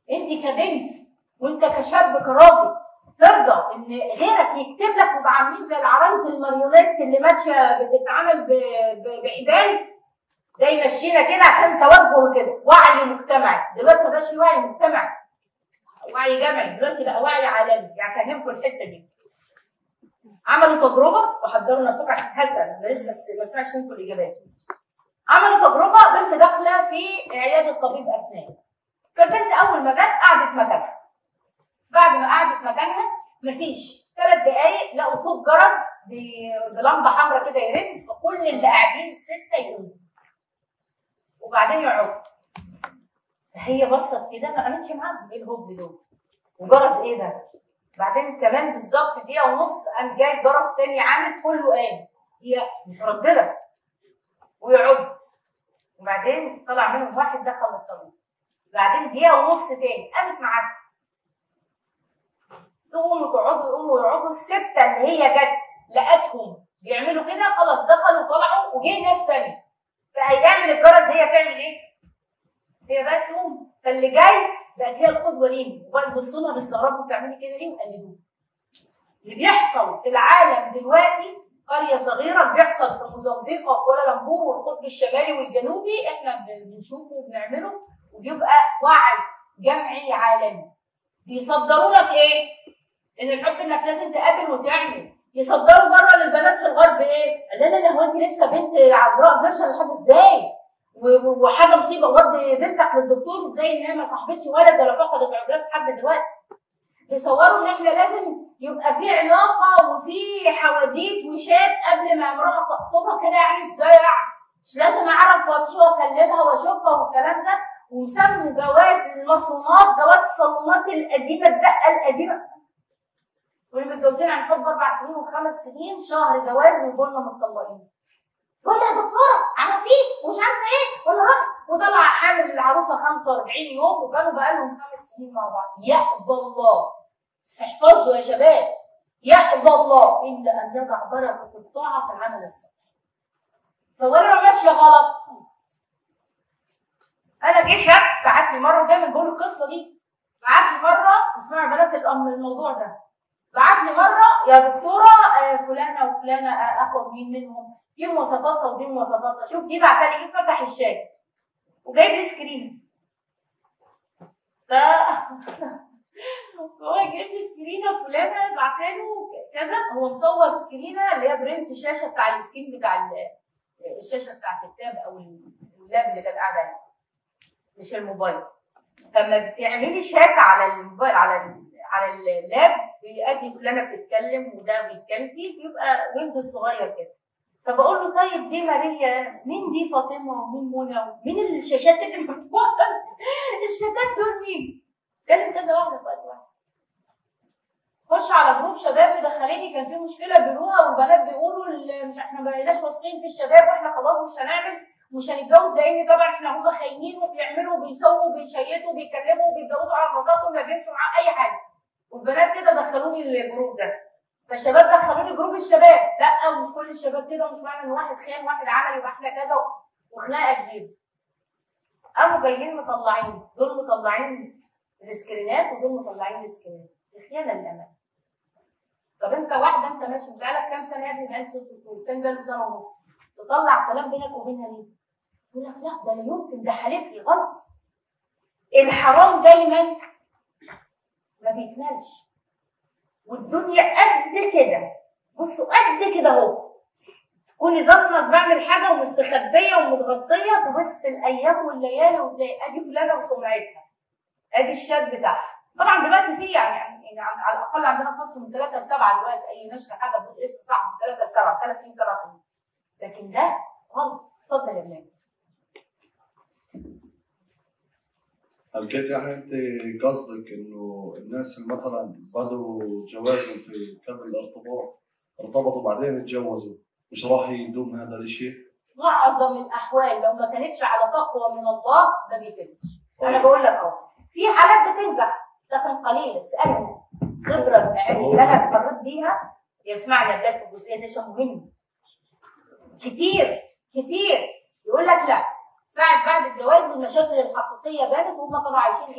انت كبنت وانت كشاب كراجل ترضى ان غيرك يكتب لك ويبقى عاملين زي العرايس الماريونيت اللي ماشيه بتتعمل ب- ب- بحبال ده يمشينا كده عشان توجه كده وعي مجتمعي دلوقتي ما بقاش في وعي مجتمعي وعي جمعي دلوقتي بقى وعي عالمي يعني فهمكم الحته دي عملوا تجربه وحضروا نفسكم عشان هسال انا لسه بس ما سمعتش منكم الاجابات عملوا تجربه بنت داخله في عياده طبيب اسنان فالبنت اول ما جت قعدت مكانها بعد ما قعدت مكانها مفيش ثلاث دقايق لقوا صوت جرس ب- بلمبه حمراء كده يرن فكل اللي قاعدين السته يقوموا وبعدين يقعدوا فهي بصت كده ما قامتش معاهم ايه الهوب دول وجرس ايه ده؟ بعدين كمان بالظبط دقيقه ونص قام جاي جرس تاني عامل كله قام هي متردده ويقعدوا وبعدين طلع منهم واحد دخل الطريق بعدين دقيقه ونص تاني قامت معاهم تقوموا تقعدوا يقوموا يقعدوا السته اللي هي جت لقتهم بيعملوا كده خلاص دخلوا وطلعوا وجه ناس تانية فهيعمل الجرس هي تعمل ايه؟ هي بقى تقوم فاللي جاي بقت هي القدوه ليهم وبقى يبصوا لها باستغراب بتعملي كده ليه وقلدوها اللي بيحصل في العالم دلوقتي قريه صغيره بيحصل في موزمبيق وكوالالمبور والقطب الشمالي والجنوبي احنا ب- بنشوفه وبنعمله وبيبقى وعي جمعي عالمي بيصدروا لك ايه؟ ان الحب انك لازم تقابل وتعمل يصدروا بره للبنات في الغرب ايه؟ لا لا لا هو انت لسه بنت عذراء فيرجن لحد ازاي؟ و- و- وحاجه مصيبه ودي بنتك للدكتور ازاي ان هي ما صاحبتش ولد ولا فقدت عذرات لحد دلوقتي بيصوروا ان احنا لازم يبقى في علاقه وفي حواديت وشات قبل ما امراه تخطبها كده يعني ازاي يعني مش لازم اعرف وامشي واكلمها واشوفها والكلام ده وسموا جواز المصونات جواز الصالونات القديمه الدقه القديمه واللي متجوزين عن حب اربع سنين وخمس سنين شهر جواز ويقولوا لنا متطلقين يقول لي يا دكتوره عارفين ومش عارفه ايه وانا رحت وطلع حامل العروسه 45 يوم وكانوا بقالهم خمس سنين مع بعض يأبى الله احفظوا يا شباب يأبى الله الا ان يضع بركه الطاعه في العمل الصالح فوانا لو ماشيه غلط انا جه شاب بعت لي مره دايما بقول القصه دي بعت لي مره اسمعوا يا بنات الام الموضوع ده بعت لي مره يا دكتوره آه، فلانه وفلانه آه، اخد مين منهم دي مواصفاتها ودي مواصفاتها شوف دي بعتها لي فتح الشات وجايب لي سكرين ف هو جايب لي سكرينه فلانه بعتها له كذا هو مصور سكرينه اللي هي برنت شاشه بتاع السكرين بتاع ال- الشاشه بتاعت التاب او اللاب اللي كانت قاعده عليه مش الموبايل فلما بتعملي شات على الموبايل على ال- على اللاب بيأتي فلانه بتتكلم وده بيتكلم فيه بيبقى ويندوز صغير كده فبقول له طيب دي ماريا مين دي فاطمه ومين منى مين الشاشات اللي مفتوحه الشاشات دول مين؟ كلم كذا واحده في وقت واحد خش على جروب شباب مدخليني كان في مشكله بيقولوها والبنات بيقولوا ال- مش احنا ما بقيناش واثقين في الشباب واحنا خلاص مش هنعمل مش هنتجوز لان طبعا احنا هم خاينين وبيعملوا وبيسووا وبيشيتوا وبيتكلموا وبيتجوزوا على مراتاتهم لا بيمشوا معاها اي حاجه والبنات كده دخلوني الجروب ده فالشباب دخلوني جروب الشباب لا ومش كل الشباب كده ومش معنى ان واحد خان واحد عمل يبقى احنا كذا وخناقه كبيره قاموا جايين مطلعين دول مطلعين السكرينات ودول مطلعين السكرينات خيانه للامان طب انت واحده انت ماشي بقالك كام سنه يا ابني بقالك ست شهور التاني بقاله سنه ونص تطلع كلام بينك وبينها ليه؟ يقول لك لا ده لا يمكن ده حالف لي غلط الحرام دايما ما بيكملش والدنيا قد كده بصوا قد كده اهو كوني ظنك بعمل حاجه ومستخبيه ومتغطيه تبص الايام والليالي وتلاقي ادي فلانه وسمعتها ادي الشاب بتاعها طبعا دلوقتي في يعني يعني على على الاقل عندنا في مصر من ثلاثه لسبعه دلوقتي اي نشر حاجه بتقول اسم صح من ثلاثه لسبعه ثلاث سنين سبع سنين لكن ده غلط اتفضل يا بلال حكيت يعني انت قصدك انه الناس اللي مثلا بدوا جوازهم في قبل الارتباط ارتبطوا بعدين اتجوزوا مش راح يدوم هذا الشيء؟ معظم الاحوال لو ما كانتش على تقوى من الله ما بيتمش انا بقول لك اهو في حالات بتنجح لكن قليل اسالني خبره اللي انا مريت بيها يسمعني بلاد في الجزئيه دي عشان مهم كتير كتير يقول لك لا ساعة بعد الجواز المشاكل الحقيقية بانت وهم كانوا عايشين ايه؟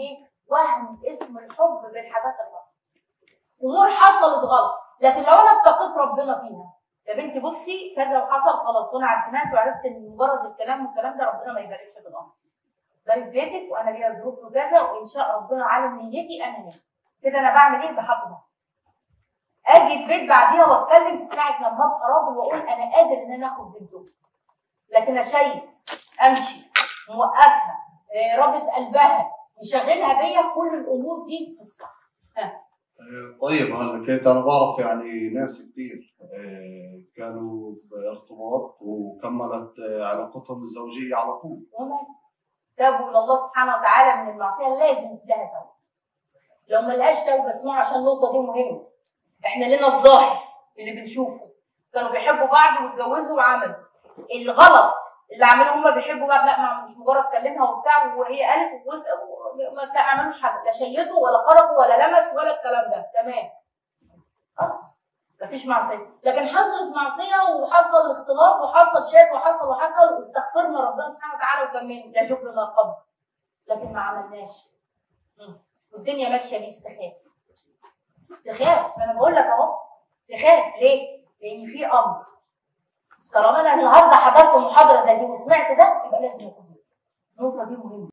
وهم اسم الحب بالحاجات الغلط امور حصلت غلط لكن لو انا اتقيت ربنا فيها يا بنتي بصي كذا وحصل خلاص وانا سمعت وعرفت ان مجرد الكلام والكلام ده ربنا ما يباركش في الامر بارك بيتك وانا ليا ظروف وكذا وان شاء ربنا عالم نيتي انا هنا كده انا بعمل ايه بحافظها اجي البيت بعديها واتكلم ساعه لما ابقى راجل واقول انا قادر ان انا اخد بنته لكن اشيد امشي موقفها آه، رابط قلبها مشغلها بيا كل الامور دي مش صح طيب هلا كنت انا بعرف يعني ناس كثير آه، كانوا بارتباط وكملت آه، علاقتهم الزوجيه على طول وما تابوا الى الله سبحانه وتعالى من المعصيه لازم لها توبه لو ما لهاش توبه اسمعوا عشان النقطه دي مهمه احنا لنا الظاهر اللي بنشوفه كانوا بيحبوا بعض واتجوزوا وعملوا الغلط اللي عملوه هم بيحبوا بعض لا ما مش مجرد كلمها وبتاع وهي قالت ووافقوا ما عملوش حاجه لا شيدوا ولا خرجوا ولا لمس ولا الكلام ده تمام خلاص مفيش معصيه لكن حصلت معصيه وحصل اختلاط وحصل شات وحصل وحصل واستغفرنا ربنا سبحانه وتعالى وكملنا لا شكر ما قبل لكن ما عملناش مم. والدنيا ماشيه بيه استخاف تخاف انا بقول لك اهو تخاف ليه؟ لان في امر طالما انا النهارده حضرت محاضره زي دي وسمعت ده يبقى لازم يكون النقطه دي مهمه